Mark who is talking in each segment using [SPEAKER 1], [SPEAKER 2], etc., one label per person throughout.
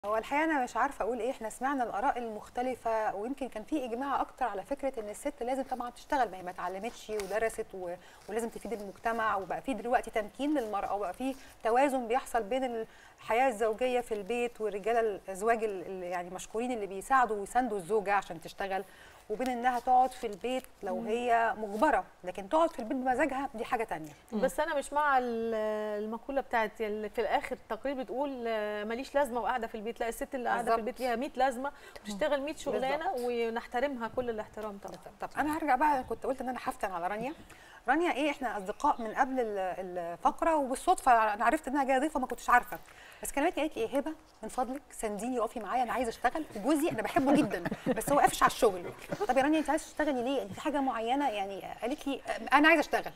[SPEAKER 1] هو الحقيقه انا مش عارفه اقول ايه احنا سمعنا الاراء المختلفه ويمكن كان في اجماع اكتر على فكره ان الست لازم طبعا تشتغل ما هي ما اتعلمتش ودرست و... ولازم تفيد المجتمع وبقى في دلوقتي تمكين للمراه وبقى في توازن بيحصل بين الحياه الزوجيه في البيت والرجاله الازواج اللي يعني مشكورين اللي بيساعدوا ويساندوا الزوجه عشان تشتغل وبين انها تقعد في البيت لو هي مجبره لكن تقعد في البيت بمزاجها دي حاجه تانية
[SPEAKER 2] بس انا مش مع ال- المقوله بتاعت اللي في الاخر التقرير بتقول آه، ماليش لازمه وقاعده في البيت لا الست اللي قاعده في
[SPEAKER 1] بالظبط.
[SPEAKER 2] البيت ليها 100 لازمه بتشتغل 100 شغلانه ونحترمها كل الاحترام طبعا
[SPEAKER 1] طب انا هرجع بقى كنت قلت ان انا هفتن على رانيا رانيا ايه احنا اصدقاء من قبل ال- الفقره وبالصدفه انا عرفت انها جايه ضيفه ما كنتش عارفه بس كلمتني قالت لي ايه هبه من فضلك سانديني وقفي معايا انا عايزه اشتغل وجوزي انا بحبه جدا بس هو قافش على الشغل طب يا رانيا انت عايزه تشتغلي ليه انت في حاجه معينه يعني قالت لي انا عايزه اشتغل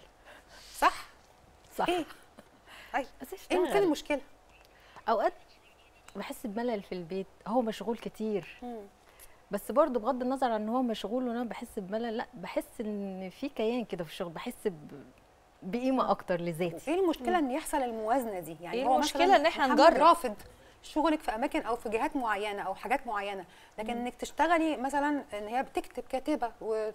[SPEAKER 1] صح
[SPEAKER 3] صح
[SPEAKER 1] ايه طيب
[SPEAKER 3] بس
[SPEAKER 1] ايه فين
[SPEAKER 3] اشتغل
[SPEAKER 1] المشكله
[SPEAKER 3] اوقات بحس بملل في البيت هو مشغول كتير
[SPEAKER 1] مم.
[SPEAKER 3] بس برضه بغض النظر عن ان هو مشغول وانا بحس بملل لا بحس ان في كيان كده في الشغل بحس ب... بقيمه اكتر لذاتي
[SPEAKER 1] ايه المشكله ان يحصل الموازنه دي يعني
[SPEAKER 4] إيه
[SPEAKER 1] هو
[SPEAKER 4] المشكلة
[SPEAKER 1] مثلاً
[SPEAKER 4] إن إحنا
[SPEAKER 1] محمد
[SPEAKER 4] نجرب؟
[SPEAKER 1] رافض شغلك في اماكن او في جهات معينه او حاجات معينه لكن انك تشتغلي مثلا ان هي بتكتب كاتبه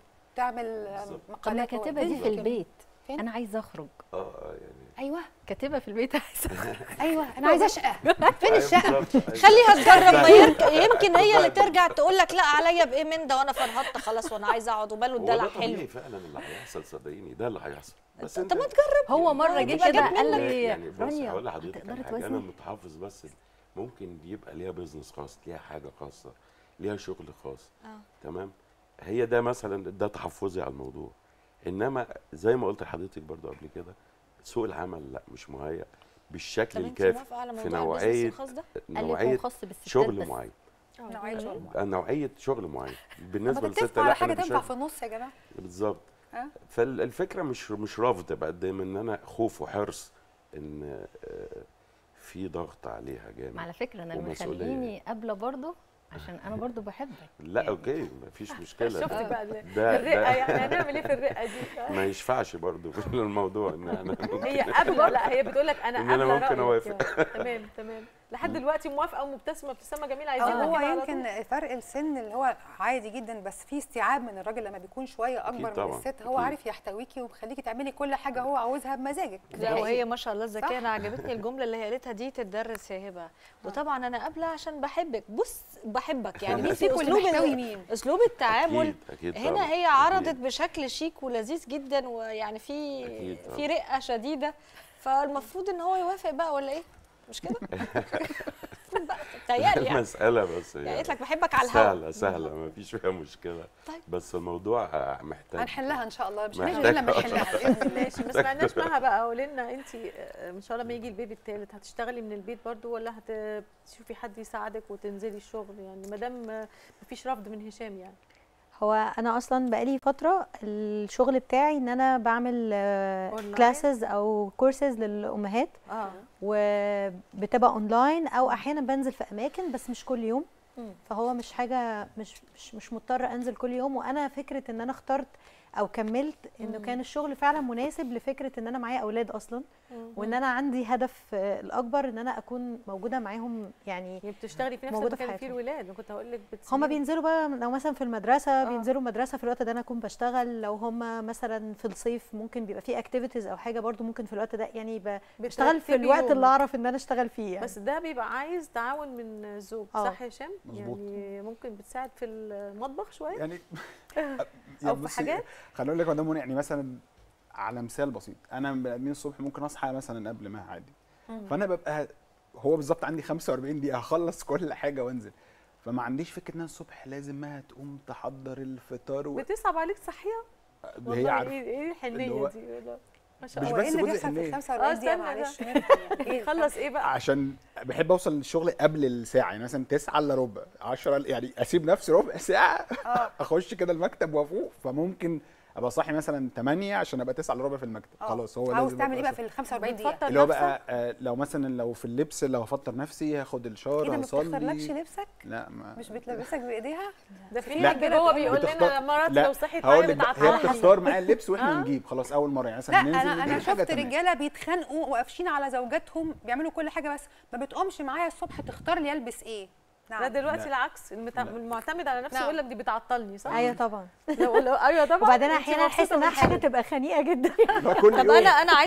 [SPEAKER 1] وتعمل
[SPEAKER 5] بالظبط.
[SPEAKER 3] طب ما
[SPEAKER 1] مقالات
[SPEAKER 3] كاتبه دي في
[SPEAKER 1] وفيديو.
[SPEAKER 3] البيت
[SPEAKER 1] فين؟
[SPEAKER 3] انا عايزه اخرج
[SPEAKER 5] اه يعني
[SPEAKER 1] ايوه
[SPEAKER 3] كاتبه في البيت عايزه أخرج.
[SPEAKER 1] ايوه انا عايزه اشقى فين
[SPEAKER 5] أيوة
[SPEAKER 1] الشقه
[SPEAKER 5] بالظبط، أيوة.
[SPEAKER 4] خليها تجرب ما يرك... يمكن هي اللي
[SPEAKER 5] صدقني.
[SPEAKER 4] ترجع تقول لك لا عليا بايه من ده وانا فرهطت خلاص وانا عايزه اقعد وباله
[SPEAKER 5] هو
[SPEAKER 4] الدلع
[SPEAKER 5] ده
[SPEAKER 4] حلو
[SPEAKER 5] طبيعي فعلا اللي هيحصل صدقيني ده اللي هيحصل بس
[SPEAKER 4] طب ما تجرب
[SPEAKER 3] هو مره
[SPEAKER 4] يعني
[SPEAKER 3] جه
[SPEAKER 4] يبقى
[SPEAKER 3] كده
[SPEAKER 4] جت
[SPEAKER 3] قال
[SPEAKER 4] منك.
[SPEAKER 3] لي
[SPEAKER 5] يعني بص
[SPEAKER 3] رانيا
[SPEAKER 5] هقول لحضرتك
[SPEAKER 3] هتقدري
[SPEAKER 5] على حاجه انا
[SPEAKER 3] توازني
[SPEAKER 5] متحفظ بس ممكن يبقى ليها بيزنس خاص ليها حاجه خاصه ليها شغل خاص
[SPEAKER 4] آه.
[SPEAKER 5] تمام هي ده مثلا ده تحفظي على الموضوع انما زي ما قلت لحضرتك برضو قبل كده سوق العمل لا مش مهيأ بالشكل
[SPEAKER 4] طب انت
[SPEAKER 5] الكافي
[SPEAKER 4] موافقه على
[SPEAKER 5] في
[SPEAKER 4] موضوع البيزنس
[SPEAKER 5] نوعيه
[SPEAKER 4] الخاص ده
[SPEAKER 3] قال لي هو
[SPEAKER 5] نوعيه
[SPEAKER 3] خاص بالستات
[SPEAKER 5] شغل
[SPEAKER 3] بس.
[SPEAKER 5] معين
[SPEAKER 1] نوعيه شغل
[SPEAKER 5] نوعيه شغل معين بالنسبه
[SPEAKER 1] ما
[SPEAKER 5] للست
[SPEAKER 1] تتفقوا على
[SPEAKER 5] لا
[SPEAKER 1] حاجه
[SPEAKER 5] انا
[SPEAKER 1] تنفع
[SPEAKER 5] مش
[SPEAKER 1] في النص يا جماعه
[SPEAKER 5] بالظبط
[SPEAKER 1] ها؟
[SPEAKER 5] فالفكره مش مش رفض بقد ما ان انا خوف وحرص ان آه، في ضغط عليها جامد
[SPEAKER 3] ما على فكره انا اللي
[SPEAKER 5] ومسؤولية.
[SPEAKER 3] مخليني قابله برضه عشان انا برضه بحبك
[SPEAKER 5] لا اوكي مفيش مشكله
[SPEAKER 2] شفت
[SPEAKER 5] ده,
[SPEAKER 2] بقى ال-
[SPEAKER 5] ده,
[SPEAKER 2] الرقه
[SPEAKER 5] ده
[SPEAKER 2] يعني هنعمل ايه في الرقه دي
[SPEAKER 5] ما يشفعش برضو في الموضوع ان انا
[SPEAKER 2] هي قابله لا هي بتقول لك انا
[SPEAKER 5] إن أنا
[SPEAKER 2] قابله
[SPEAKER 5] ممكن
[SPEAKER 2] رأيك
[SPEAKER 5] أوافق.
[SPEAKER 2] يعني. تمام تمام لحد دلوقتي موافقه ومبتسمه ابتسامه جميله
[SPEAKER 1] او
[SPEAKER 2] عايزينها
[SPEAKER 1] هو
[SPEAKER 2] كده على طول.
[SPEAKER 1] يمكن فرق السن اللي هو عادي جدا بس في استيعاب من الراجل لما بيكون شويه اكبر من
[SPEAKER 5] طبعاً،
[SPEAKER 1] الست هو
[SPEAKER 5] أكيد.
[SPEAKER 1] عارف يحتويكي ومخليكي تعملي كل حاجه هو عاوزها بمزاجك
[SPEAKER 4] لا وهي ما شاء الله
[SPEAKER 1] صح.
[SPEAKER 4] ذكيه انا عجبتني الجمله اللي هي قالتها دي تتدرس يا هبه وطبعا انا قابله عشان بحبك بص بحبك يعني
[SPEAKER 1] مين
[SPEAKER 4] بصي
[SPEAKER 1] فيكم اللي
[SPEAKER 4] اسلوب
[SPEAKER 1] محتوي
[SPEAKER 4] ال-
[SPEAKER 1] مين
[SPEAKER 4] اسلوب التعامل
[SPEAKER 5] اكيد اكيد
[SPEAKER 4] هنا
[SPEAKER 5] طبعاً،
[SPEAKER 4] هي
[SPEAKER 5] أكيد.
[SPEAKER 4] عرضت بشكل شيك ولذيذ جدا ويعني في
[SPEAKER 5] أكيد طبعاً.
[SPEAKER 4] في رقه شديده فالمفروض ان هو يوافق بقى ولا ايه مش كده المفروض بقى تهيألي يعني
[SPEAKER 5] المساله بس
[SPEAKER 4] يعني
[SPEAKER 5] يعني
[SPEAKER 4] قالت لك بحبك على الهوا
[SPEAKER 5] سهله سهله ما فيش فيها مشكله
[SPEAKER 4] طيب.
[SPEAKER 5] بس الموضوع آه، محتاج
[SPEAKER 1] هنحلها ان شاء الله مش
[SPEAKER 5] محتاج-
[SPEAKER 1] هنجي غير لما نحلها باذن الله
[SPEAKER 2] ماشي ما سمعناش معاها بقى قولي لنا انت ان شاء الله لما يجي البيبي الثالث هتشتغلي من البيت برضو ولا هتشوفي حد يساعدك وتنزلي الشغل يعني ما دام مفيش رفض من هشام يعني
[SPEAKER 6] هو انا اصلا بقالي فتره الشغل بتاعي ان انا بعمل
[SPEAKER 2] أونلاين؟
[SPEAKER 6] كلاسز او كورسز للامهات
[SPEAKER 2] اه
[SPEAKER 6] وبتبقى اونلاين او احيانا بنزل في اماكن بس مش كل يوم
[SPEAKER 4] مم.
[SPEAKER 6] فهو مش حاجه مش مش مش مضطره انزل كل يوم وانا فكره ان انا اخترت او كملت انه
[SPEAKER 4] مم.
[SPEAKER 6] كان الشغل فعلا مناسب لفكره ان انا معايا اولاد اصلا وان انا عندي هدف آه، الاكبر ان انا اكون موجوده معاهم يعني
[SPEAKER 2] يعني بتشتغلي في نفس
[SPEAKER 6] موجودة في
[SPEAKER 2] المكان فيه
[SPEAKER 6] حياتهم.
[SPEAKER 2] الولاد انا كنت هقول لك
[SPEAKER 6] هما بينزلوا بقى لو مثلا في المدرسه
[SPEAKER 2] آه.
[SPEAKER 6] آه. بينزلوا مدرسه في الوقت ده انا اكون بشتغل لو هما مثلا في الصيف ممكن بيبقى في اكتيفيتيز او حاجه برضو ممكن في الوقت ده يعني ب- بشتغل في
[SPEAKER 2] بترتبي
[SPEAKER 6] الوقت اللي
[SPEAKER 2] يومك.
[SPEAKER 6] اعرف ان انا اشتغل فيه يعني
[SPEAKER 2] بس ده بيبقى عايز تعاون من الزوج
[SPEAKER 6] آه.
[SPEAKER 2] صح يا هشام
[SPEAKER 7] مظبوط.
[SPEAKER 2] يعني ممكن بتساعد في المطبخ شويه
[SPEAKER 7] يعني
[SPEAKER 2] أو في
[SPEAKER 7] بصي،
[SPEAKER 2] حاجات؟
[SPEAKER 7] خليني اقول لك يا مدام منى يعني مثلا على مثال بسيط انا من الأمين الصبح ممكن اصحى مثلا قبل ما عادي فانا ببقى هو بالظبط عندي 45 دقيقه هخلص كل حاجه وانزل فما عنديش فكره ان انا الصبح لازم ما تقوم تحضر الفطار و...
[SPEAKER 2] بتصعب عليك صحيح
[SPEAKER 7] هي
[SPEAKER 2] والله
[SPEAKER 7] عارفه
[SPEAKER 2] ايه ايه الحنيه
[SPEAKER 7] اللي هو-
[SPEAKER 2] دي لا. ما شاء
[SPEAKER 7] مش
[SPEAKER 2] الله
[SPEAKER 1] هو ايه
[SPEAKER 7] بس
[SPEAKER 1] اللي
[SPEAKER 7] جزء
[SPEAKER 1] بيحصل في
[SPEAKER 7] النية.
[SPEAKER 1] 45
[SPEAKER 2] آه،
[SPEAKER 1] دقيقه
[SPEAKER 2] استنى ده.
[SPEAKER 1] معلش نفهم يعني ايه
[SPEAKER 2] خلص ايه بقى
[SPEAKER 7] عشان بحب اوصل الشغل قبل الساعه يعني مثلا 9 الا ربع 10 يعني اسيب نفسي ربع ساعه اخش كده المكتب وافوق فممكن ابقى صاحي مثلا 8 عشان ابقى 9 الا ربع في المكتب
[SPEAKER 1] آه.
[SPEAKER 7] خلاص هو
[SPEAKER 1] عاوز
[SPEAKER 7] لازم
[SPEAKER 1] تعمل ايه
[SPEAKER 7] أبقى
[SPEAKER 1] بقى
[SPEAKER 7] صاحي.
[SPEAKER 1] في ال 45 دقيقه
[SPEAKER 2] بتفطر
[SPEAKER 7] اللي هو
[SPEAKER 2] نفسك؟
[SPEAKER 7] بقى آه لو مثلا لو في اللبس لو هفطر نفسي هاخد الشاور
[SPEAKER 1] ايه ده ما
[SPEAKER 7] هصلي
[SPEAKER 1] بتختارلكش لبسك
[SPEAKER 7] لا ما
[SPEAKER 1] مش بتلبسك بايديها
[SPEAKER 2] ده في
[SPEAKER 1] لا.
[SPEAKER 2] حاجه هو بيقول لنا
[SPEAKER 7] بتختار-
[SPEAKER 2] مرات
[SPEAKER 7] لا،
[SPEAKER 2] لو صحيت
[SPEAKER 7] هقول
[SPEAKER 2] معايا
[SPEAKER 7] لك بقى، هي
[SPEAKER 2] بتعطلها
[SPEAKER 7] بتختار معايا اللبس واحنا
[SPEAKER 2] آه.
[SPEAKER 7] نجيب خلاص اول مره يعني
[SPEAKER 1] لا
[SPEAKER 7] مثلا ننزل
[SPEAKER 1] انا انا
[SPEAKER 7] نجيب حاجة
[SPEAKER 1] شفت
[SPEAKER 7] تمام.
[SPEAKER 1] رجاله بيتخانقوا وقافشين على زوجاتهم بيعملوا كل حاجه بس ما بتقومش معايا الصبح تختار لي البس ايه
[SPEAKER 2] لا
[SPEAKER 1] نعم
[SPEAKER 2] دلوقتي
[SPEAKER 7] لا.
[SPEAKER 2] العكس المت-
[SPEAKER 7] لا.
[SPEAKER 2] المعتمد على نفسه
[SPEAKER 4] نعم.
[SPEAKER 2] يقول لك دي بتعطلني صح؟
[SPEAKER 6] ايوه طبعا
[SPEAKER 2] لو- لو- ايوه طبعا
[SPEAKER 6] وبعدين
[SPEAKER 2] أنت
[SPEAKER 6] احيانا احس
[SPEAKER 2] مبسوطة
[SPEAKER 6] انها
[SPEAKER 2] بالحاجة.
[SPEAKER 6] حاجه تبقى خنيقه جدا
[SPEAKER 7] ده كل
[SPEAKER 4] طب
[SPEAKER 7] يوم
[SPEAKER 4] انا انا